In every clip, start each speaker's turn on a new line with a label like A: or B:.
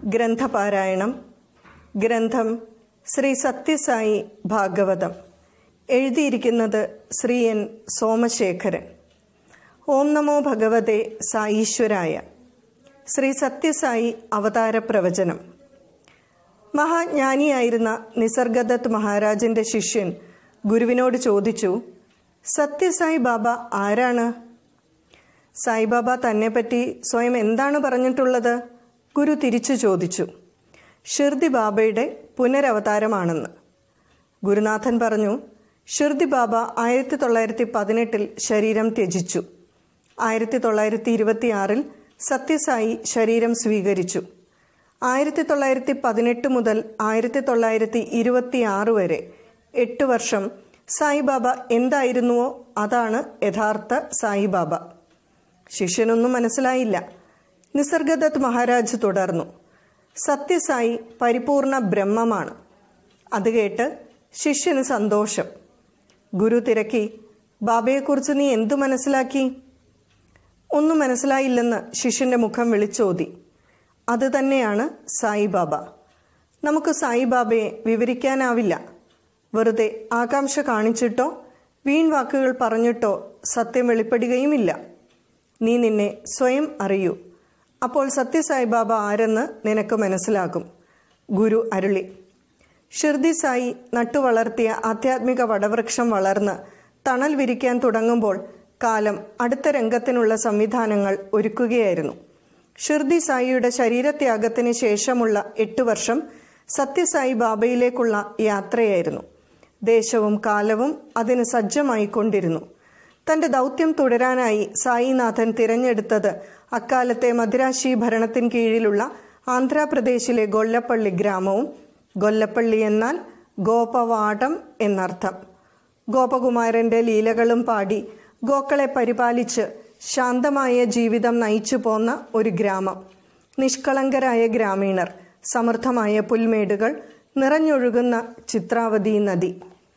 A: ഗ്രന്ഥപാരായണം ഗ്രന്ഥം ശ്രീ സത്യസായി ഭാഗവതം എഴുതിയിരിക്കുന്നത് ശ്രീ എൻ സോമശേഖരൻ ഓം നമോ ഭഗവതെ സായീശ്വരായ ശ്രീ സത്യസായി അവതാര പ്രവചനം മഹാജ്ഞാനിയായിരുന്ന നിസർഗദത്ത് മഹാരാജന്റെ ശിഷ്യൻ ഗുരുവിനോട് ചോദിച്ചു സത്യസായി ബാബ ആരാണ് സായിബാബ തന്നെപ്പറ്റി സ്വയം എന്താണ് പറഞ്ഞിട്ടുള്ളത് ഗുരു തിരിച്ചു ചോദിച്ചു ഷിർദി ബാബയുടെ പുനരവതാരമാണെന്ന് ഗുരുനാഥൻ പറഞ്ഞു ഷിർദി ബാബ ആയിരത്തി തൊള്ളായിരത്തി പതിനെട്ടിൽ ശരീരം ത്യജിച്ചു ആയിരത്തി തൊള്ളായിരത്തി ഇരുപത്തിയാറിൽ സത്യസായി ശരീരം സ്വീകരിച്ചു ആയിരത്തി തൊള്ളായിരത്തി പതിനെട്ട് മുതൽ ആയിരത്തി തൊള്ളായിരത്തി ഇരുപത്തിയാറ് വരെ എട്ട് വർഷം സായിബാബ എന്തായിരുന്നുവോ അതാണ് യഥാർത്ഥ സായിബാബ ശിഷ്യനൊന്നും മനസ്സിലായില്ല നിസർഗദത്ത് മഹാരാജ് തുടർന്നു സത്യസായി പരിപൂർണ ബ്രഹ്മമാണ് അത് കേട്ട് ശിഷ്യന് സന്തോഷം ഗുരു തിരക്കി ബാബയെക്കുറിച്ച് നീ എന്തു മനസ്സിലാക്കി ഒന്നും മനസ്സിലായില്ലെന്ന് ശിഷ്യന്റെ മുഖം വിളിച്ചോതി അത് തന്നെയാണ് സായിബാബ നമുക്ക് സായിബാബയെ വിവരിക്കാനാവില്ല വെറുതെ ആകാംക്ഷ കാണിച്ചിട്ടോ വീൺ വാക്കുകൾ പറഞ്ഞിട്ടോ സത്യം വെളിപ്പെടുകയുമില്ല നീ നിന്നെ സ്വയം അറിയൂ അപ്പോൾ സത്യസായിബാബ ആരെന്ന് നിനക്ക് മനസ്സിലാകും ഗുരു അരുളി ഷിർദി സായി നട്ടുവളർത്തിയ ആധ്യാത്മിക വടവൃക്ഷം വളർന്ന് തണൽ വിരിക്കാൻ തുടങ്ങുമ്പോൾ കാലം അടുത്ത രംഗത്തിനുള്ള സംവിധാനങ്ങൾ ഒരുക്കുകയായിരുന്നു ഷിർദി സായിയുടെ ശരീരത്യാഗത്തിന് ശേഷമുള്ള എട്ട് വർഷം സത്യസായി ബാബയിലേക്കുള്ള യാത്രയായിരുന്നു ദേശവും കാലവും അതിന് സജ്ജമായിക്കൊണ്ടിരുന്നു തന്റെ ദൗത്യം തുടരാനായി സായിനാഥൻ തിരഞ്ഞെടുത്തത് അക്കാലത്തെ മദ്രാശി ഭരണത്തിന് കീഴിലുള്ള ആന്ധ്രാപ്രദേശിലെ ഗൊല്ലപ്പള്ളി ഗ്രാമവും ഗൊല്ലപ്പള്ളി എന്നാൽ ഗോപവാടം എന്നർത്ഥം ഗോപകുമാരന്റെ ലീലകളും പാടി ഗോക്കളെ പരിപാലിച്ച് ശാന്തമായ ജീവിതം നയിച്ചു പോന്ന ഒരു ഗ്രാമം നിഷ്കളങ്കരായ ഗ്രാമീണർ സമൃദ്ധമായ പുൽമേടുകൾ നിറഞ്ഞൊഴുകുന്ന ചിത്രാവതി നദി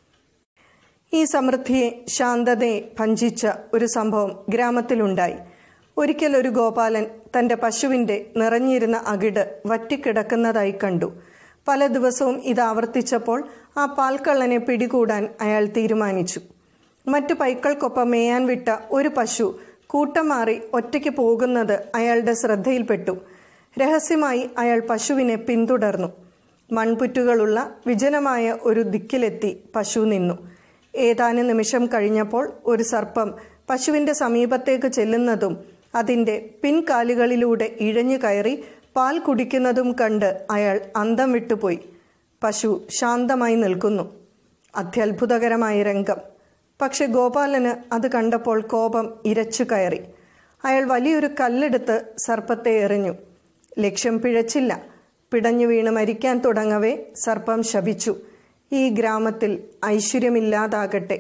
A: ഈ സമൃദ്ധിയെ ശാന്തതയെ ഭഞ്ചിച്ച ഒരു സംഭവം ഗ്രാമത്തിലുണ്ടായി ഒരിക്കൽ ഒരു ഗോപാലൻ തന്റെ പശുവിന്റെ നിറഞ്ഞിരുന്ന അകിട് വറ്റിക്കിടക്കുന്നതായി കണ്ടു പല ദിവസവും ഇത് ആവർത്തിച്ചപ്പോൾ ആ പാൽക്കള്ളനെ പിടികൂടാൻ അയാൾ തീരുമാനിച്ചു മറ്റു പൈക്കൾക്കൊപ്പം മേയാൻ വിട്ട ഒരു പശു കൂട്ടം മാറി ഒറ്റയ്ക്ക് പോകുന്നത് അയാളുടെ ശ്രദ്ധയിൽപ്പെട്ടു രഹസ്യമായി അയാൾ പശുവിനെ പിന്തുടർന്നു മൺപുറ്റുകളുള്ള വിജനമായ ഒരു ദിക്കിലെത്തി പശു നിന്നു ഏതാനും നിമിഷം കഴിഞ്ഞപ്പോൾ ഒരു സർപ്പം പശുവിന്റെ സമീപത്തേക്ക് ചെല്ലുന്നതും അതിന്റെ പിൻകാലുകളിലൂടെ ഇഴഞ്ഞു കയറി പാൽ കുടിക്കുന്നതും കണ്ട് അയാൾ അന്തം വിട്ടുപോയി പശു ശാന്തമായി നിൽക്കുന്നു അത്യത്ഭുതകരമായ രംഗം പക്ഷെ ഗോപാലന് അത് കണ്ടപ്പോൾ കോപം ഇരച്ചു കയറി അയാൾ വലിയൊരു കല്ലെടുത്ത് സർപ്പത്തെ എറിഞ്ഞു ലക്ഷ്യം പിഴച്ചില്ല പിടഞ്ഞു വീണ് മരിക്കാൻ തുടങ്ങവേ സർപ്പം ശപിച്ചു ഈ ഗ്രാമത്തിൽ ഐശ്വര്യമില്ലാതാകട്ടെ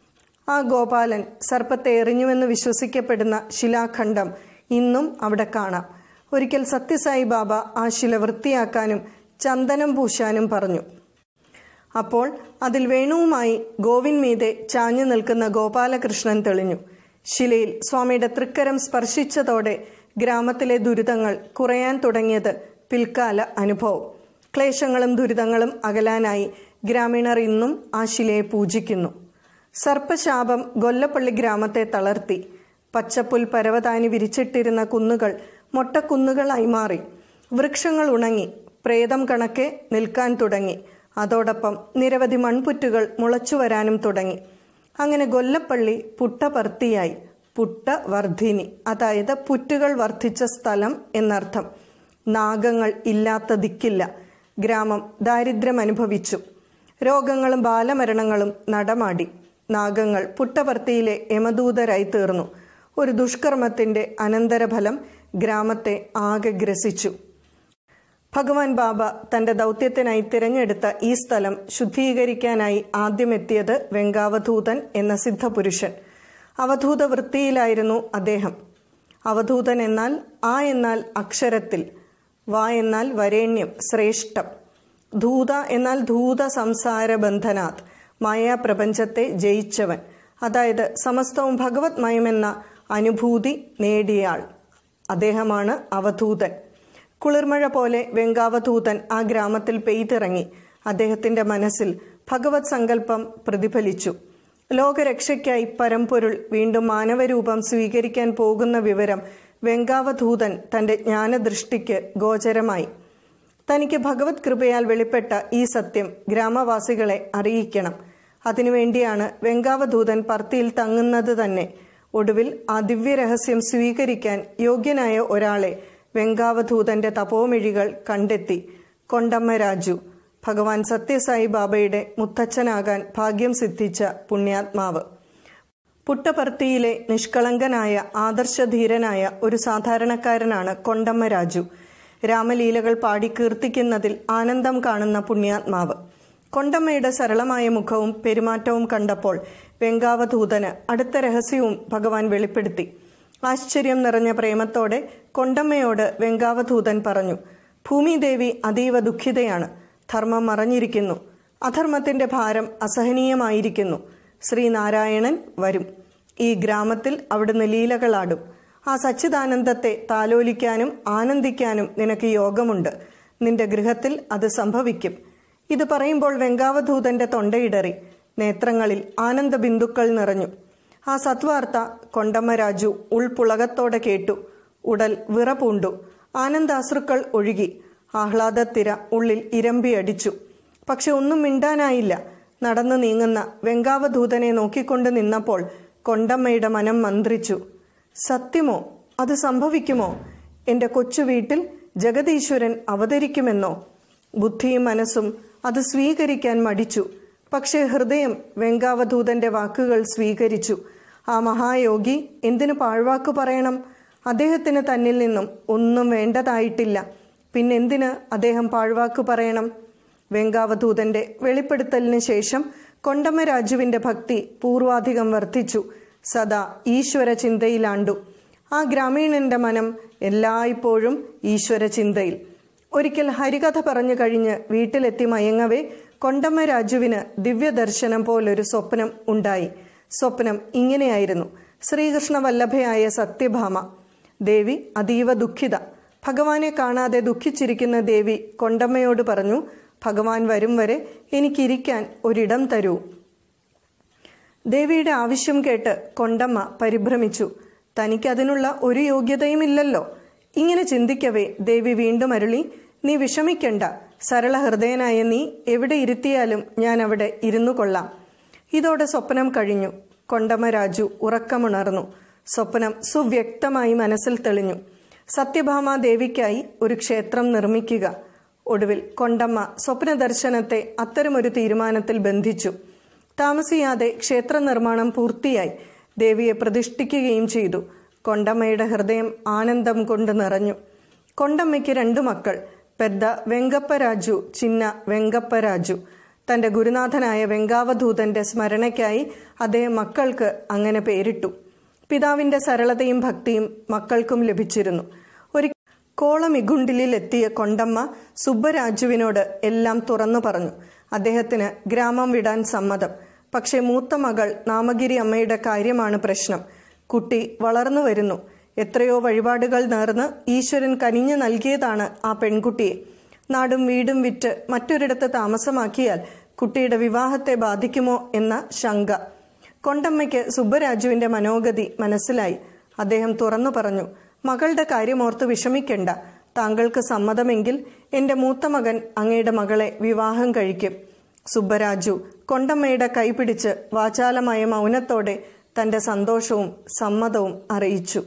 A: ആ ഗോപാലൻ സർപ്പത്തെ എറിഞ്ഞുവെന്ന് വിശ്വസിക്കപ്പെടുന്ന ശിലാഖണ്ഡം ഇന്നും അവിടെ കാണാം ഒരിക്കൽ സത്യസായി ബാബ ആ ശില വൃത്തിയാക്കാനും ചന്ദനം പൂശാനും പറഞ്ഞു അപ്പോൾ അതിൽ വേണുവുമായി ഗോവിൻ മീതെ ചാഞ്ഞു നിൽക്കുന്ന ഗോപാലകൃഷ്ണൻ തെളിഞ്ഞു ശിലയിൽ സ്വാമിയുടെ തൃക്കരം സ്പർശിച്ചതോടെ ഗ്രാമത്തിലെ ദുരിതങ്ങൾ കുറയാൻ തുടങ്ങിയത് പിൽക്കാല അനുഭവം ക്ലേശങ്ങളും ദുരിതങ്ങളും അകലാനായി ഗ്രാമീണർ ഇന്നും ആ ശിലയെ പൂജിക്കുന്നു സർപ്പശാപം ഗൊല്ലപ്പള്ളി ഗ്രാമത്തെ തളർത്തി പച്ചപ്പുൽ പരവതാനി വിരിച്ചിട്ടിരുന്ന കുന്നുകൾ മൊട്ടക്കുന്നുകളായി മാറി വൃക്ഷങ്ങൾ ഉണങ്ങി പ്രേതം കണക്കെ നിൽക്കാൻ തുടങ്ങി അതോടൊപ്പം നിരവധി മൺപുറ്റുകൾ മുളച്ചു വരാനും തുടങ്ങി അങ്ങനെ ഗൊല്ലപ്പള്ളി പുട്ടപർത്തിയായി പുട്ട വർദ്ധിനി അതായത് പുറ്റുകൾ വർദ്ധിച്ച സ്ഥലം എന്നർത്ഥം നാഗങ്ങൾ ഇല്ലാത്ത ദിക്കില്ല ഗ്രാമം ദാരിദ്ര്യം അനുഭവിച്ചു രോഗങ്ങളും ബാലമരണങ്ങളും നടമാടി നാഗങ്ങൾ പുട്ടപർത്തിയിലെ യമദൂതരായി തീർന്നു ഒരു ദുഷ്കർമ്മത്തിന്റെ അനന്തരഫലം ഗ്രാമത്തെ ആകെ ഗ്രസിച്ചു ഭഗവാൻ ബാബ തന്റെ ദൗത്യത്തിനായി തിരഞ്ഞെടുത്ത ഈ സ്ഥലം ശുദ്ധീകരിക്കാനായി ആദ്യമെത്തിയത് വെങ്കാവധൂതൻ എന്ന സിദ്ധപുരുഷൻ അവധൂത വൃത്തിയിലായിരുന്നു അദ്ദേഹം അവധൂതൻ എന്നാൽ ആ എന്നാൽ അക്ഷരത്തിൽ വാ എന്നാൽ വരേണ്യം ശ്രേഷ്ഠം ധൂത എന്നാൽ ധൂത സംസാര ബന്ധനാത് മായാപ്രപഞ്ചത്തെ ജയിച്ചവൻ അതായത് സമസ്തവും ഭഗവത് മയമെന്ന അനുഭൂതി നേടിയയാൾ അദ്ദേഹമാണ് അവധൂതൻ കുളിർമഴ പോലെ വെങ്കാവധൂതൻ ആ ഗ്രാമത്തിൽ പെയ്തിറങ്ങി അദ്ദേഹത്തിന്റെ മനസ്സിൽ ഭഗവത് സങ്കല്പം പ്രതിഫലിച്ചു ലോകരക്ഷയ്ക്കായി പരമ്പൊരുൾ വീണ്ടും മാനവരൂപം സ്വീകരിക്കാൻ പോകുന്ന വിവരം വെങ്കാവധൂതൻ തന്റെ ജ്ഞാനദൃഷ്ടിക്ക് ഗോചരമായി തനിക്ക് ഭഗവത് കൃപയാൽ വെളിപ്പെട്ട ഈ സത്യം ഗ്രാമവാസികളെ അറിയിക്കണം അതിനുവേണ്ടിയാണ് വെങ്കാവധൂതൻ പർത്തിയിൽ തങ്ങുന്നത് തന്നെ ഒടുവിൽ ആ ദിവ്യരഹസ്യം സ്വീകരിക്കാൻ യോഗ്യനായ ഒരാളെ വെങ്കാവധൂതന്റെ തപോമിഴികൾ കണ്ടെത്തി കൊണ്ടമ്മ രാജു ഭഗവാൻ സത്യസായി ബാബയുടെ മുത്തച്ഛനാകാൻ ഭാഗ്യം സിദ്ധിച്ച പുണ്യാത്മാവ് പുട്ടപർത്തിയിലെ നിഷ്കളങ്കനായ ആദർശധീരനായ ഒരു സാധാരണക്കാരനാണ് കൊണ്ടമ്മ രാജു രാമലീലകൾ പാടി കീർത്തിക്കുന്നതിൽ ആനന്ദം കാണുന്ന പുണ്യാത്മാവ് കൊണ്ടമ്മയുടെ സരളമായ മുഖവും പെരുമാറ്റവും കണ്ടപ്പോൾ വെങ്കാവധൂതന് അടുത്ത രഹസ്യവും ഭഗവാൻ വെളിപ്പെടുത്തി ആശ്ചര്യം നിറഞ്ഞ പ്രേമത്തോടെ കൊണ്ടമ്മയോട് വെങ്കാവധൂതൻ പറഞ്ഞു ഭൂമിദേവി അതീവ ദുഃഖിതയാണ് ധർമ്മം മറഞ്ഞിരിക്കുന്നു അധർമ്മത്തിന്റെ ഭാരം അസഹനീയമായിരിക്കുന്നു ശ്രീനാരായണൻ വരും ഈ ഗ്രാമത്തിൽ അവിടുന്ന് ലീലകളാടും ആ സച്ചിദാനന്ദത്തെ താലോലിക്കാനും ആനന്ദിക്കാനും നിനക്ക് യോഗമുണ്ട് നിന്റെ ഗൃഹത്തിൽ അത് സംഭവിക്കും ഇത് പറയുമ്പോൾ വെങ്കാവധൂതന്റെ തൊണ്ടയിടറി നേത്രങ്ങളിൽ ആനന്ദ ബിന്ദുക്കൾ നിറഞ്ഞു ആ സത്വാർത്ത കൊണ്ടമ്മ രാജു ഉൾപുളകത്തോടെ കേട്ടു ഉടൽ വിറപൂണ്ടു ആനന്ദാശ്രുക്കൾ ഒഴുകി ആഹ്ലാദത്തിര ഉള്ളിൽ ഇരമ്പിയടിച്ചു പക്ഷെ ഒന്നും മിണ്ടാനായില്ല നടന്നു നീങ്ങുന്ന വെങ്കാവധൂതനെ നോക്കിക്കൊണ്ട് നിന്നപ്പോൾ കൊണ്ടമ്മയുടെ മനം മന്ത്രിച്ചു സത്യമോ അത് സംഭവിക്കുമോ എൻ്റെ കൊച്ചു വീട്ടിൽ ജഗതീശ്വരൻ അവതരിക്കുമെന്നോ ബുദ്ധിയും മനസ്സും അത് സ്വീകരിക്കാൻ മടിച്ചു പക്ഷേ ഹൃദയം വെങ്കാവധൂതന്റെ വാക്കുകൾ സ്വീകരിച്ചു ആ മഹായോഗി എന്തിനു പാഴ്വാക്ക് പറയണം അദ്ദേഹത്തിന് തന്നിൽ നിന്നും ഒന്നും വേണ്ടതായിട്ടില്ല പിന്നെന്തിന് അദ്ദേഹം പാഴ്വാക്ക് പറയണം വെങ്കാവധൂതന്റെ വെളിപ്പെടുത്തലിന് ശേഷം കൊണ്ടമ്മ രാജുവിന്റെ ഭക്തി പൂർവാധികം വർദ്ധിച്ചു സദാ ഈശ്വര ചിന്തയിലാണ്ടു ആ ഗ്രാമീണന്റെ മനം എല്ലായ്പ്പോഴും ഈശ്വര ചിന്തയിൽ ഒരിക്കൽ ഹരികഥ പറഞ്ഞു കഴിഞ്ഞ് വീട്ടിലെത്തി മയങ്ങവേ കൊണ്ടമ്മ രാജുവിന് ദിവ്യദർശനം പോലൊരു സ്വപ്നം ഉണ്ടായി സ്വപ്നം ഇങ്ങനെയായിരുന്നു ശ്രീകൃഷ്ണ വല്ലഭയായ സത്യഭാമ ദേവി അതീവ ദുഃഖിത ഭഗവാനെ കാണാതെ ദുഃഖിച്ചിരിക്കുന്ന ദേവി കൊണ്ടമ്മയോട് പറഞ്ഞു ഭഗവാൻ വരും വരെ എനിക്കിരിക്കാൻ ഒരിടം തരൂ ദേവിയുടെ ആവശ്യം കേട്ട് കൊണ്ടമ്മ പരിഭ്രമിച്ചു തനിക്കതിനുള്ള ഒരു യോഗ്യതയുമില്ലല്ലോ ഇങ്ങനെ ചിന്തിക്കവേ ദേവി വീണ്ടും അരുളി നീ വിഷമിക്കണ്ട സരള ഹൃദയനായ നീ എവിടെ ഇരുത്തിയാലും ഞാൻ അവിടെ ഇരുന്നു കൊള്ളാം ഇതോടെ സ്വപ്നം കഴിഞ്ഞു കൊണ്ടമ്മ രാജു ഉറക്കമുണർന്നു സ്വപ്നം സുവ്യക്തമായി മനസ്സിൽ തെളിഞ്ഞു സത്യഭാമ ദേവിക്കായി ഒരു ക്ഷേത്രം നിർമ്മിക്കുക ഒടുവിൽ കൊണ്ടമ്മ സ്വപ്ന ദർശനത്തെ അത്തരമൊരു തീരുമാനത്തിൽ ബന്ധിച്ചു താമസിയാതെ ക്ഷേത്ര നിർമ്മാണം പൂർത്തിയായി ദേവിയെ പ്രതിഷ്ഠിക്കുകയും ചെയ്തു കൊണ്ടമ്മയുടെ ഹൃദയം ആനന്ദം കൊണ്ട് നിറഞ്ഞു കൊണ്ടമ്മയ്ക്ക് രണ്ടു മക്കൾ പെദ്ദ വെങ്കപ്പരാജു ചിന്ന വെങ്കപ്പരാജു തന്റെ ഗുരുനാഥനായ വെങ്കാവധൂതന്റെ സ്മരണയ്ക്കായി അദ്ദേഹം മക്കൾക്ക് അങ്ങനെ പേരിട്ടു പിതാവിന്റെ സരളതയും ഭക്തിയും മക്കൾക്കും ലഭിച്ചിരുന്നു ഒരു കോളമിഗുണ്ടിലിൽ എത്തിയ കൊണ്ടമ്മ സുബ്ബരാജുവിനോട് എല്ലാം തുറന്നു പറഞ്ഞു അദ്ദേഹത്തിന് ഗ്രാമം വിടാൻ സമ്മതം പക്ഷേ മൂത്ത മകൾ നാമഗിരി അമ്മയുടെ കാര്യമാണ് പ്രശ്നം കുട്ടി വളർന്നു വരുന്നു എത്രയോ വഴിപാടുകൾ നേർന്ന് ഈശ്വരൻ കനിഞ്ഞു നൽകിയതാണ് ആ പെൺകുട്ടിയെ നാടും വീടും വിറ്റ് മറ്റൊരിടത്ത് താമസമാക്കിയാൽ കുട്ടിയുടെ വിവാഹത്തെ ബാധിക്കുമോ എന്ന ശങ്ക കൊണ്ടമ്മയ്ക്ക് സുബ്ബരാജുവിന്റെ മനോഗതി മനസ്സിലായി അദ്ദേഹം തുറന്നു പറഞ്ഞു മകളുടെ കാര്യമോർത്ത് വിഷമിക്കണ്ട താങ്കൾക്ക് സമ്മതമെങ്കിൽ എന്റെ മൂത്ത മകൻ അങ്ങയുടെ മകളെ വിവാഹം കഴിക്കും സുബ്ബരാജു കൊണ്ടമ്മയുടെ കൈപിടിച്ച് വാചാലമായ മൗനത്തോടെ തന്റെ സന്തോഷവും സമ്മതവും അറിയിച്ചു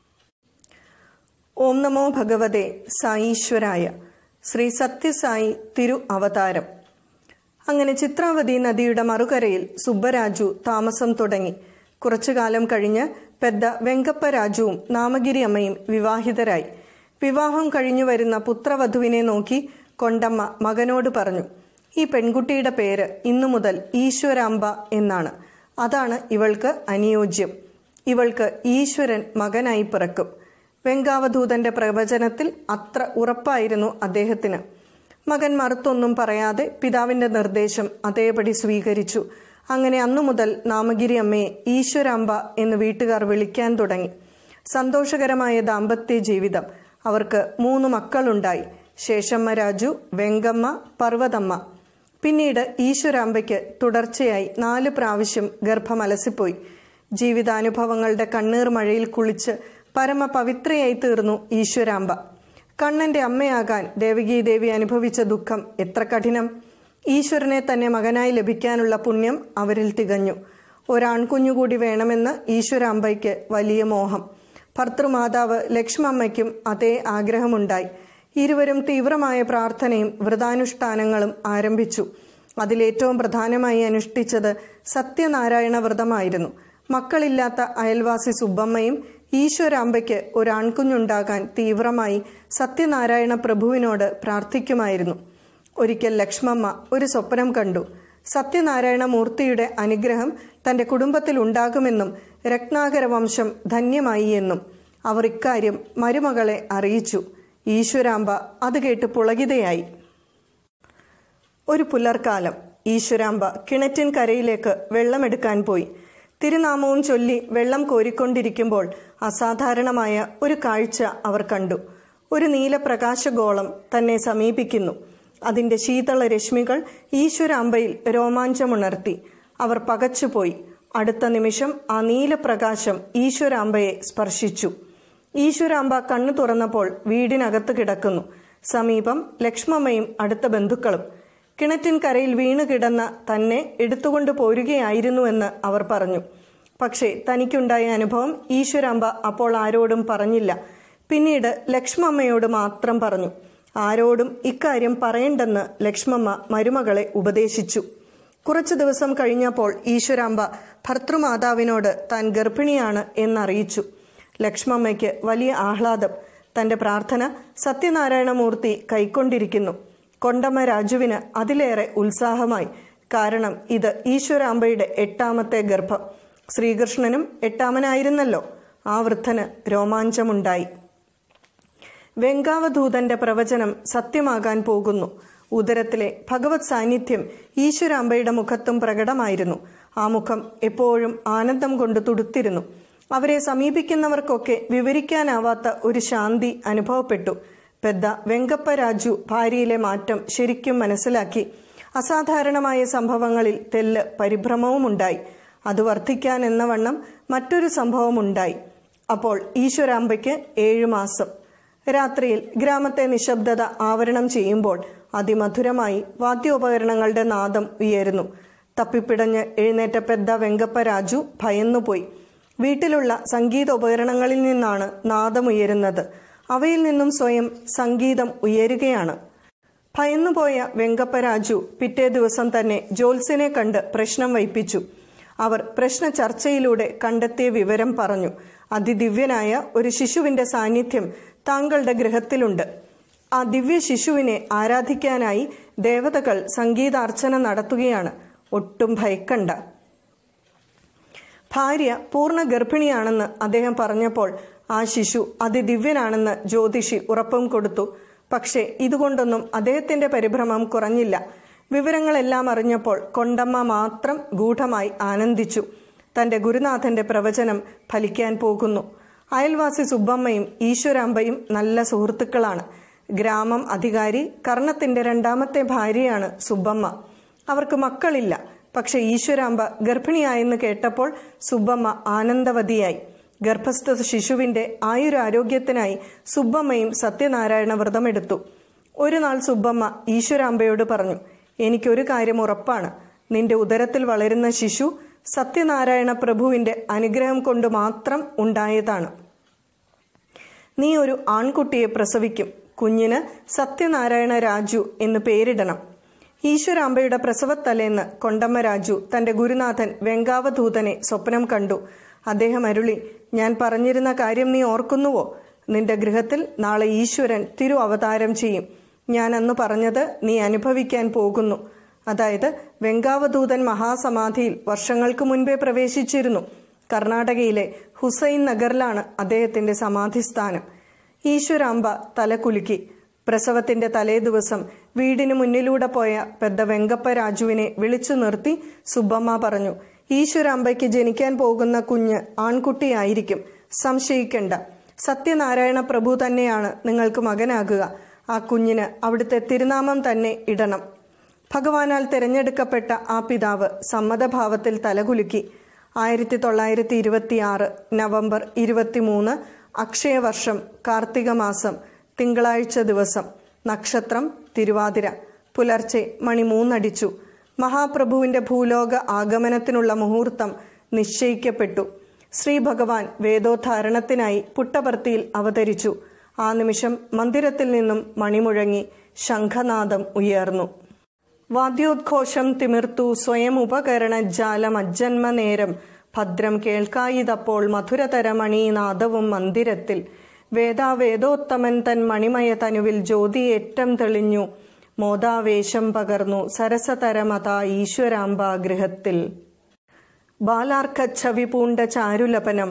A: ഓം നമോ ഭഗവതെ സായീശ്വരായ ശ്രീ സത്യസായി തിരു അവതാരം അങ്ങനെ ചിത്രാവതി നദിയുടെ മറുകരയിൽ സുബ്ബരാജു താമസം തുടങ്ങി കുറച്ചു കാലം കഴിഞ്ഞ് പെദ്ദ വെങ്കപ്പ രാജുവും നാമഗിരി അമ്മയും വിവാഹിതരായി വിവാഹം കഴിഞ്ഞു വരുന്ന പുത്രവധുവിനെ നോക്കി കൊണ്ടമ്മ മകനോട് പറഞ്ഞു ഈ പെൺകുട്ടിയുടെ പേര് ഇന്നു മുതൽ ഈശ്വരാംബ എന്നാണ് അതാണ് ഇവൾക്ക് അനുയോജ്യം ഇവൾക്ക് ഈശ്വരൻ മകനായി പിറക്കും വെങ്കാവധൂതന്റെ പ്രവചനത്തിൽ അത്ര ഉറപ്പായിരുന്നു അദ്ദേഹത്തിന് മകൻ മറുത്തൊന്നും പറയാതെ പിതാവിന്റെ നിർദ്ദേശം അതേപടി സ്വീകരിച്ചു അങ്ങനെ അന്നു മുതൽ നാമഗിരി അമ്മയെ ഈശ്വരാംബ എന്ന് വീട്ടുകാർ വിളിക്കാൻ തുടങ്ങി സന്തോഷകരമായ ദാമ്പത്യ ജീവിതം അവർക്ക് മൂന്ന് മക്കളുണ്ടായി ശേഷമ്മ രാജു വെങ്കമ്മ പർവതമ്മ പിന്നീട് ഈശ്വരാമ്പയ്ക്ക് തുടർച്ചയായി നാല് പ്രാവശ്യം ഗർഭം അലസിപ്പോയി ജീവിതാനുഭവങ്ങളുടെ കണ്ണീർ മഴയിൽ കുളിച്ച് പരമപവിത്രയായി തീർന്നു ഈശ്വരാമ്പ കണ്ണന്റെ അമ്മയാകാൻ ദേവകീദേവി അനുഭവിച്ച ദുഃഖം എത്ര കഠിനം ഈശ്വരനെ തന്നെ മകനായി ലഭിക്കാനുള്ള പുണ്യം അവരിൽ തികഞ്ഞു ഒരാൺകുഞ്ഞുകൂടി വേണമെന്ന് ഈശ്വരാമ്പയ്ക്ക് വലിയ മോഹം ഭർത്തൃമാതാവ് ലക്ഷ്മമ്മയ്ക്കും അതേ ആഗ്രഹമുണ്ടായി ഇരുവരും തീവ്രമായ പ്രാർത്ഥനയും വ്രതാനുഷ്ഠാനങ്ങളും ആരംഭിച്ചു അതിലേറ്റവും പ്രധാനമായി അനുഷ്ഠിച്ചത് സത്യനാരായണ വ്രതമായിരുന്നു മക്കളില്ലാത്ത അയൽവാസി സുബ്ബമ്മയും ഈശ്വരാമ്പയ്ക്ക് ഒരാൺകുഞ്ഞുണ്ടാകാൻ തീവ്രമായി സത്യനാരായണ പ്രഭുവിനോട് പ്രാർത്ഥിക്കുമായിരുന്നു ഒരിക്കൽ ലക്ഷ്മമ്മ ഒരു സ്വപ്നം കണ്ടു സത്യനാരായണ മൂർത്തിയുടെ അനുഗ്രഹം തന്റെ കുടുംബത്തിൽ ഉണ്ടാകുമെന്നും രത്നാകര വംശം ധന്യമായി എന്നും അവർ ഇക്കാര്യം മരുമകളെ അറിയിച്ചു ഈശ്വരാമ്പ അത് കേട്ട് പുളകിതയായി ഒരു പുലർക്കാലം ഈശ്വരാമ്പ കിണറ്റിൻ കരയിലേക്ക് വെള്ളമെടുക്കാൻ പോയി തിരുനാമവും ചൊല്ലി വെള്ളം കോരിക്കൊണ്ടിരിക്കുമ്പോൾ അസാധാരണമായ ഒരു കാഴ്ച അവർ കണ്ടു ഒരു നീലപ്രകാശഗോളം തന്നെ സമീപിക്കുന്നു അതിന്റെ ശീതള രശ്മികൾ ഈശ്വരാമ്പയിൽ രോമാഞ്ചമുണർത്തി അവർ പകച്ചുപോയി അടുത്ത നിമിഷം ആ നീലപ്രകാശം ഈശ്വരാമ്പയെ സ്പർശിച്ചു ഈശ്വരാമ്പ കണ്ണു തുറന്നപ്പോൾ വീടിനകത്ത് കിടക്കുന്നു സമീപം ലക്ഷ്മമ്മയും അടുത്ത ബന്ധുക്കളും കിണറ്റിൻ കരയിൽ വീണു കിടന്ന തന്നെ എടുത്തുകൊണ്ട് പോരുകയായിരുന്നുവെന്ന് അവർ പറഞ്ഞു പക്ഷേ തനിക്കുണ്ടായ അനുഭവം ഈശ്വരാമ്പ അപ്പോൾ ആരോടും പറഞ്ഞില്ല പിന്നീട് ലക്ഷ്മമ്മയോട് മാത്രം പറഞ്ഞു ആരോടും ഇക്കാര്യം പറയണ്ടെന്ന് ലക്ഷ്മമ്മ മരുമകളെ ഉപദേശിച്ചു കുറച്ചു ദിവസം കഴിഞ്ഞപ്പോൾ ഈശ്വരാമ്പ ഭർത്തൃമാതാവിനോട് താൻ ഗർഭിണിയാണ് എന്നറിയിച്ചു ലക്ഷ്മമ്മയ്ക്ക് വലിയ ആഹ്ലാദം തന്റെ പ്രാർത്ഥന സത്യനാരായണമൂർത്തി കൈക്കൊണ്ടിരിക്കുന്നു കൊണ്ടമ്മ രാജുവിന് അതിലേറെ ഉത്സാഹമായി കാരണം ഇത് ഈശ്വരാമ്പയുടെ എട്ടാമത്തെ ഗർഭം ശ്രീകൃഷ്ണനും എട്ടാമനായിരുന്നല്ലോ ആ വൃദ്ധന് രോമാഞ്ചമുണ്ടായി വെങ്കാവധൂതന്റെ പ്രവചനം സത്യമാകാൻ പോകുന്നു ഉദരത്തിലെ ഭഗവത് സാന്നിധ്യം ഈശ്വരാമ്പയുടെ മുഖത്തും പ്രകടമായിരുന്നു ആ മുഖം എപ്പോഴും ആനന്ദം കൊണ്ട് തുടുത്തിരുന്നു അവരെ സമീപിക്കുന്നവർക്കൊക്കെ വിവരിക്കാനാവാത്ത ഒരു ശാന്തി അനുഭവപ്പെട്ടു പെദ്ദ വെങ്കപ്പ രാജു ഭാര്യയിലെ മാറ്റം ശരിക്കും മനസ്സിലാക്കി അസാധാരണമായ സംഭവങ്ങളിൽ തെല്ല് പരിഭ്രമവുമുണ്ടായി അത് വർദ്ധിക്കാൻ എന്ന വണ്ണം മറ്റൊരു സംഭവമുണ്ടായി അപ്പോൾ ഈശ്വരാമ്പയ്ക്ക് ഏഴുമാസം രാത്രിയിൽ ഗ്രാമത്തെ നിശബ്ദത ആവരണം ചെയ്യുമ്പോൾ അതിമധുരമായി വാദ്യോപകരണങ്ങളുടെ നാദം ഉയരുന്നു തപ്പിപ്പിടഞ്ഞ് എഴുന്നേറ്റ പെദ്ദ വെങ്കപ്പ രാജു ഭയന്നുപോയി വീട്ടിലുള്ള സംഗീതോപകരണങ്ങളിൽ നിന്നാണ് നാദമുയരുന്നത് അവയിൽ നിന്നും സ്വയം സംഗീതം ഉയരുകയാണ് ഭയന്നുപോയ വെങ്കപ്പ രാജു പിറ്റേ ദിവസം തന്നെ ജോത്സ്യനെ കണ്ട് പ്രശ്നം വയ്പ്പിച്ചു അവർ പ്രശ്ന ചർച്ചയിലൂടെ കണ്ടെത്തിയ വിവരം പറഞ്ഞു അതിദിവ്യനായ ഒരു ശിശുവിന്റെ സാന്നിധ്യം താങ്കളുടെ ഗൃഹത്തിലുണ്ട് ആ ദിവ്യ ശിശുവിനെ ആരാധിക്കാനായി ദേവതകൾ സംഗീതാർച്ചന നടത്തുകയാണ് ഒട്ടും ഭയക്കണ്ട ഭാര്യ പൂർണ്ണ ഗർഭിണിയാണെന്ന് അദ്ദേഹം പറഞ്ഞപ്പോൾ ആ ശിശു അതിദിവ്യനാണെന്ന് ജ്യോതിഷി ഉറപ്പും കൊടുത്തു പക്ഷേ ഇതുകൊണ്ടൊന്നും അദ്ദേഹത്തിന്റെ പരിഭ്രമം കുറഞ്ഞില്ല വിവരങ്ങളെല്ലാം അറിഞ്ഞപ്പോൾ കൊണ്ടമ്മ മാത്രം ഗൂഢമായി ആനന്ദിച്ചു തന്റെ ഗുരുനാഥന്റെ പ്രവചനം ഫലിക്കാൻ പോകുന്നു അയൽവാസി സുബ്ബമ്മയും ഈശ്വരാമ്പയും നല്ല സുഹൃത്തുക്കളാണ് ഗ്രാമം അധികാരി കർണത്തിന്റെ രണ്ടാമത്തെ ഭാര്യയാണ് സുബ്ബമ്മ അവർക്ക് മക്കളില്ല പക്ഷെ ഈശ്വരാമ്പ ഗർഭിണിയായെന്ന് കേട്ടപ്പോൾ സുബ്ബമ്മ ആനന്ദവതിയായി ഗർഭസ്ഥ ശിശുവിന്റെ ആയുരാരോഗ്യത്തിനായി സുബ്ബമ്മയും സത്യനാരായണ വ്രതമെടുത്തു ഒരു നാൾ സുബ്ബമ്മ ഈശ്വരാമ്പയോട് പറഞ്ഞു എനിക്കൊരു കാര്യം ഉറപ്പാണ് നിന്റെ ഉദരത്തിൽ വളരുന്ന ശിശു സത്യനാരായണ പ്രഭുവിന്റെ അനുഗ്രഹം കൊണ്ട് മാത്രം ഉണ്ടായതാണ് നീ ഒരു ആൺകുട്ടിയെ പ്രസവിക്കും കുഞ്ഞിന് സത്യനാരായണ രാജു എന്ന് പേരിടണം ഈശ്വരാമ്പയുടെ പ്രസവത്തലേന്ന് കൊണ്ടമ്മ രാജു തന്റെ ഗുരുനാഥൻ വെങ്കാവധൂതനെ സ്വപ്നം കണ്ടു അദ്ദേഹം അരുളി ഞാൻ പറഞ്ഞിരുന്ന കാര്യം നീ ഓർക്കുന്നുവോ നിന്റെ ഗൃഹത്തിൽ നാളെ ഈശ്വരൻ തിരു അവതാരം ചെയ്യും ഞാൻ അന്ന് പറഞ്ഞത് നീ അനുഭവിക്കാൻ പോകുന്നു അതായത് വെങ്കാവധൂതൻ മഹാസമാധിയിൽ വർഷങ്ങൾക്ക് മുൻപേ പ്രവേശിച്ചിരുന്നു കർണാടകയിലെ ഹുസൈൻ നഗറിലാണ് അദ്ദേഹത്തിന്റെ സമാധിസ്ഥാനം ഈശ്വരാമ്പ തലകുലുക്കി പ്രസവത്തിന്റെ തലേ ദിവസം വീടിന് മുന്നിലൂടെ പോയ പെദ്ദ വെങ്കപ്പ രാജുവിനെ വിളിച്ചു നിർത്തി സുബ്ബമ്മ പറഞ്ഞു ഈശ്വരാമ്പയ്ക്ക് ജനിക്കാൻ പോകുന്ന കുഞ്ഞ് ആൺകുട്ടിയായിരിക്കും സംശയിക്കണ്ട സത്യനാരായണ പ്രഭു തന്നെയാണ് നിങ്ങൾക്ക് മകനാകുക ആ കുഞ്ഞിന് അവിടുത്തെ തിരുനാമം തന്നെ ഇടണം ഭഗവാനാൽ തിരഞ്ഞെടുക്കപ്പെട്ട ആ പിതാവ് സമ്മതഭാവത്തിൽ തലകുലുക്കി ആയിരത്തി തൊള്ളായിരത്തി ഇരുപത്തിയാറ് നവംബർ ഇരുപത്തിമൂന്ന് അക്ഷയവർഷം കാർത്തിക മാസം തിങ്കളാഴ്ച ദിവസം നക്ഷത്രം തിരുവാതിര പുലർച്ചെ മണി മൂന്നടിച്ചു മഹാപ്രഭുവിന്റെ ഭൂലോക ആഗമനത്തിനുള്ള മുഹൂർത്തം നിശ്ചയിക്കപ്പെട്ടു ശ്രീ ഭഗവാൻ വേദോദ്ധാരണത്തിനായി പുട്ടപർത്തിയിൽ അവതരിച്ചു ആ നിമിഷം മന്ദിരത്തിൽ നിന്നും മണിമുഴങ്ങി ശംഖനാദം ഉയർന്നു വാദ്യോദ്ഘോഷം തിമിർത്തു സ്വയം ഉപകരണ ജാലം അജന്മ നേരം ഭദ്രം കേൾക്കായിതപ്പോൾ മധുരതരമണീനാദവും മന്ദിരത്തിൽ വേദാവേദോത്തമൻ തൻ മണിമയ തനുവിൽ ജ്യോതിയേറ്റം തെളിഞ്ഞു മോദാവേശം പകർന്നു സരസതരമത ഈശ്വരാംബാഗൃഹത്തിൽ ബാലാർക്കച്ഛവി പൂണ്ട ചാരുലപനം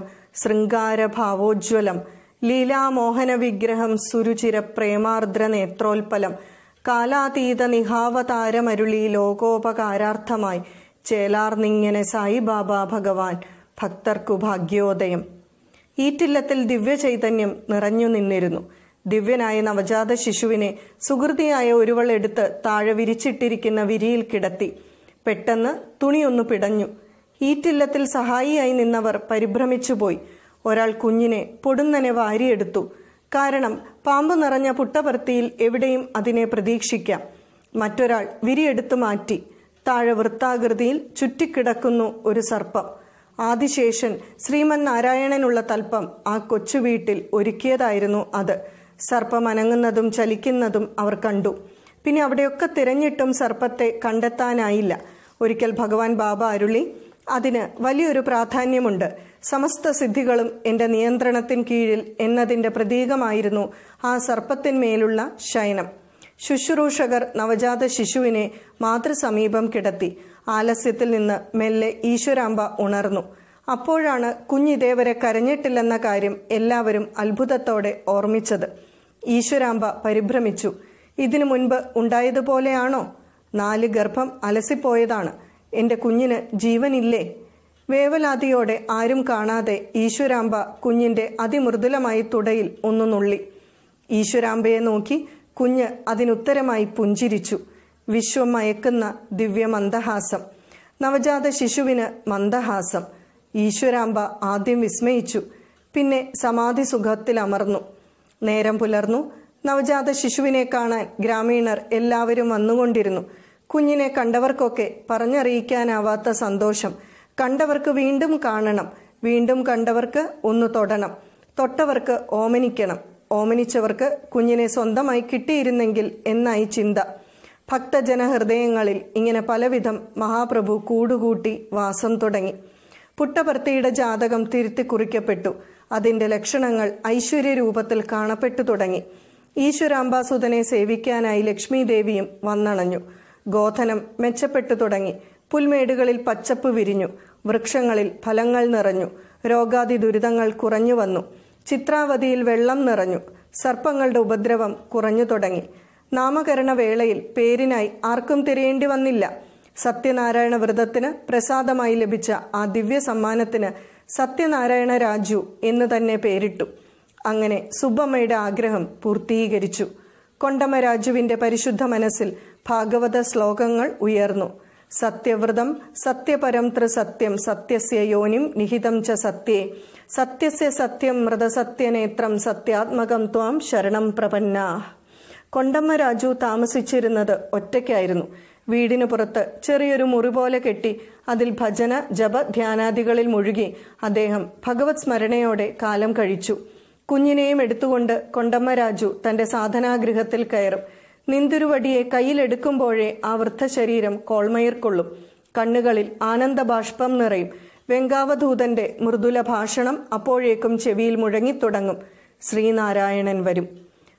A: ശൃംഗാരഭാവോജ്വലം ലീലാമോഹന വിഗ്രഹം സുരുചിര പ്രേമാർദ്ര നേത്രോൽപലം കാലാതീത നിഹാവതാരമരുളി ലോകോപകാരാർത്ഥമായി ചേലാർന്നിങ്ങനെ സായിബാബ ഭഗവാൻ ഭക്തർക്കു ഭാഗ്യോദയം ഈറ്റില്ലത്തിൽ ദിവ്യചൈതന്യം നിറഞ്ഞു നിന്നിരുന്നു ദിവ്യനായ നവജാത ശിശുവിനെ സുഹൃതിയായ ഒരുവൾ എടുത്ത് താഴെ വിരിച്ചിട്ടിരിക്കുന്ന വിരിയിൽ കിടത്തി പെട്ടെന്ന് തുണിയൊന്നു പിടഞ്ഞു ഈറ്റില്ലത്തിൽ സഹായിയായി നിന്നവർ പരിഭ്രമിച്ചുപോയി ഒരാൾ കുഞ്ഞിനെ പൊടുന്നനെ വാരിയെടുത്തു കാരണം പാമ്പ് നിറഞ്ഞ പുട്ടപർത്തിയിൽ എവിടെയും അതിനെ പ്രതീക്ഷിക്കാം മറ്റൊരാൾ വിരിയെടുത്തു മാറ്റി താഴെ വൃത്താകൃതിയിൽ ചുറ്റിക്കിടക്കുന്നു ഒരു സർപ്പം ആദിശേഷൻ ശ്രീമൻ നാരായണനുള്ള തൽപ്പം ആ കൊച്ചു വീട്ടിൽ ഒരുക്കിയതായിരുന്നു അത് സർപ്പം അനങ്ങുന്നതും ചലിക്കുന്നതും അവർ കണ്ടു പിന്നെ അവിടെയൊക്കെ തിരഞ്ഞിട്ടും സർപ്പത്തെ കണ്ടെത്താനായില്ല ഒരിക്കൽ ഭഗവാൻ ബാബ അരുളി അതിന് വലിയൊരു പ്രാധാന്യമുണ്ട് സമസ്ത സിദ്ധികളും എൻ്റെ നിയന്ത്രണത്തിൻ കീഴിൽ എന്നതിൻ്റെ പ്രതീകമായിരുന്നു ആ സർപ്പത്തിന്മേലുള്ള ശയനം ശുശ്രൂഷകർ നവജാത ശിശുവിനെ മാതൃസമീപം കിടത്തി ആലസ്യത്തിൽ നിന്ന് മെല്ലെ ഈശ്വരാമ്പ ഉണർന്നു അപ്പോഴാണ് കുഞ്ഞിതേവരെ കരഞ്ഞിട്ടില്ലെന്ന കാര്യം എല്ലാവരും അത്ഭുതത്തോടെ ഓർമ്മിച്ചത് ഈശ്വരാമ്പ പരിഭ്രമിച്ചു ഇതിനു മുൻപ് ഉണ്ടായതുപോലെയാണോ നാല് ഗർഭം അലസിപ്പോയതാണ് എൻ്റെ കുഞ്ഞിന് ജീവനില്ലേ വേവലാതിയോടെ ആരും കാണാതെ ഈശ്വരാമ്പ കുഞ്ഞിന്റെ അതിമൃദുലമായി തുടയിൽ ഒന്നു നുള്ളി ഈശ്വരാമ്പയെ നോക്കി കുഞ്ഞ് അതിനുത്തരമായി പുഞ്ചിരിച്ചു വിശ്വം മയക്കുന്ന ദിവ്യ മന്ദഹാസം നവജാത ശിശുവിന് മന്ദഹാസം ഈശ്വരാമ്പ ആദ്യം വിസ്മയിച്ചു പിന്നെ സമാധി സുഖത്തിൽ അമർന്നു നേരം പുലർന്നു നവജാത ശിശുവിനെ കാണാൻ ഗ്രാമീണർ എല്ലാവരും വന്നുകൊണ്ടിരുന്നു കുഞ്ഞിനെ കണ്ടവർക്കൊക്കെ പറഞ്ഞറിയിക്കാനാവാത്ത സന്തോഷം കണ്ടവർക്ക് വീണ്ടും കാണണം വീണ്ടും കണ്ടവർക്ക് ഒന്ന് തൊടണം തൊട്ടവർക്ക് ഓമനിക്കണം ഓമനിച്ചവർക്ക് കുഞ്ഞിനെ സ്വന്തമായി കിട്ടിയിരുന്നെങ്കിൽ എന്നായി ചിന്ത ഭക്തജന ഹൃദയങ്ങളിൽ ഇങ്ങനെ പലവിധം മഹാപ്രഭു കൂടുകൂട്ടി വാസം തുടങ്ങി പുട്ടപർത്തിയുടെ ജാതകം തിരുത്തി കുറിക്കപ്പെട്ടു അതിന്റെ ലക്ഷണങ്ങൾ ഐശ്വര്യ രൂപത്തിൽ കാണപ്പെട്ടു തുടങ്ങി ഈശ്വരാംബാസുതനെ സേവിക്കാനായി ലക്ഷ്മി ദേവിയും വന്നണഞ്ഞു ഗോധനം മെച്ചപ്പെട്ടു തുടങ്ങി പുൽമേടുകളിൽ പച്ചപ്പ് വിരിഞ്ഞു വൃക്ഷങ്ങളിൽ ഫലങ്ങൾ നിറഞ്ഞു രോഗാദി ദുരിതങ്ങൾ കുറഞ്ഞു വന്നു ചിത്രാവതിയിൽ വെള്ളം നിറഞ്ഞു സർപ്പങ്ങളുടെ ഉപദ്രവം കുറഞ്ഞു തുടങ്ങി നാമകരണ വേളയിൽ പേരിനായി ആർക്കും തിരയേണ്ടി വന്നില്ല സത്യനാരായണ വ്രതത്തിന് പ്രസാദമായി ലഭിച്ച ആ ദിവ്യ സമ്മാനത്തിന് സത്യനാരായണ രാജു എന്ന് തന്നെ പേരിട്ടു അങ്ങനെ സുബ്ബമ്മയുടെ ആഗ്രഹം പൂർത്തീകരിച്ചു കൊണ്ടമ്മ രാജുവിന്റെ പരിശുദ്ധ മനസ്സിൽ ഭാഗവത ശ്ലോകങ്ങൾ ഉയർന്നു സത്യവ്രതം സത്യപരം ത്രിസത്യം സത്യസ്യ യോനിം നിഹിതം ച സത്യേ സത്യസ്യ സത്യം മൃതസത്യനേത്രം സത്യാത്മകം ത്വാം ശരണം പ്രപന്ന കൊണ്ടമ്മ രാജു താമസിച്ചിരുന്നത് ഒറ്റയ്ക്കായിരുന്നു വീടിനു പുറത്ത് ചെറിയൊരു മുറി പോലെ കെട്ടി അതിൽ ഭജന ജപ ധ്യാനാദികളിൽ മുഴുകി അദ്ദേഹം ഭഗവത് സ്മരണയോടെ കാലം കഴിച്ചു കുഞ്ഞിനെയും എടുത്തുകൊണ്ട് കൊണ്ടമ്മ രാജു തന്റെ സാധനാഗൃഹത്തിൽ കയറും നിന്തുരുവടിയെ കയ്യിലെടുക്കുമ്പോഴേ ആ വൃദ്ധശരീരം കോൾമയിർക്കൊള്ളും കണ്ണുകളിൽ ആനന്ദബാഷ്പം നിറയും വെങ്കാവധൂതന്റെ മൃദുല ഭാഷണം അപ്പോഴേക്കും ചെവിയിൽ മുഴങ്ങിത്തുടങ്ങും ശ്രീനാരായണൻ വരും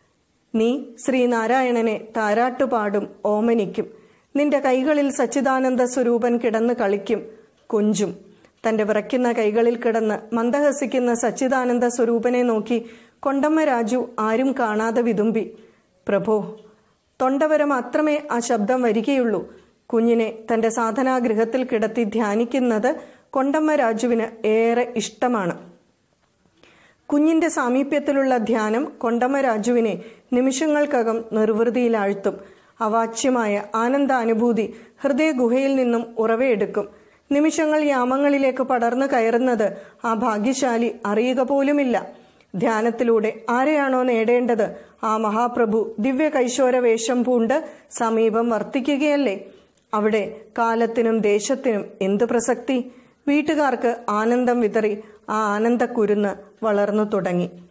A: നീ ശ്രീനാരായണനെ താരാട്ടുപാടും ഓമനിക്കും നിന്റെ കൈകളിൽ സച്ചിദാനന്ദ സ്വരൂപൻ കിടന്ന് കളിക്കും കൊഞ്ചും തന്റെ വിറയ്ക്കുന്ന കൈകളിൽ കിടന്ന് മന്ദഹസിക്കുന്ന സച്ചിദാനന്ദ സ്വരൂപനെ നോക്കി കൊണ്ടമ്മ രാജു ആരും കാണാതെ വിതുമ്പി പ്രഭോ തൊണ്ടവരം അത്രമേ ആ ശബ്ദം വരികയുള്ളൂ കുഞ്ഞിനെ തന്റെ സാധനാഗൃഹത്തിൽ കിടത്തി ധ്യാനിക്കുന്നത് കൊണ്ടമ്മ രാജുവിന് ഏറെ ഇഷ്ടമാണ് കുഞ്ഞിന്റെ സാമീപ്യത്തിലുള്ള ധ്യാനം കൊണ്ടമ്മ രാജുവിനെ നിമിഷങ്ങൾക്കകം നിർവൃതിയിലാഴ്ത്തും അവാച്യമായ ആനന്ദാനുഭൂതി ഹൃദയഗുഹയിൽ നിന്നും ഉറവയെടുക്കും നിമിഷങ്ങൾ യാമങ്ങളിലേക്ക് പടർന്നു കയറുന്നത് ആ ഭാഗ്യശാലി അറിയുക പോലുമില്ല ധ്യാനത്തിലൂടെ ആരെയാണോ നേടേണ്ടത് ആ മഹാപ്രഭു ദിവ്യ കൈശോര വേഷം പൂണ്ട് സമീപം വർത്തിക്കുകയല്ലേ അവിടെ കാലത്തിനും ദേശത്തിനും എന്ത് പ്രസക്തി വീട്ടുകാർക്ക് ആനന്ദം വിതറി ആ ആനന്ദക്കുരുന്ന് വളർന്നു തുടങ്ങി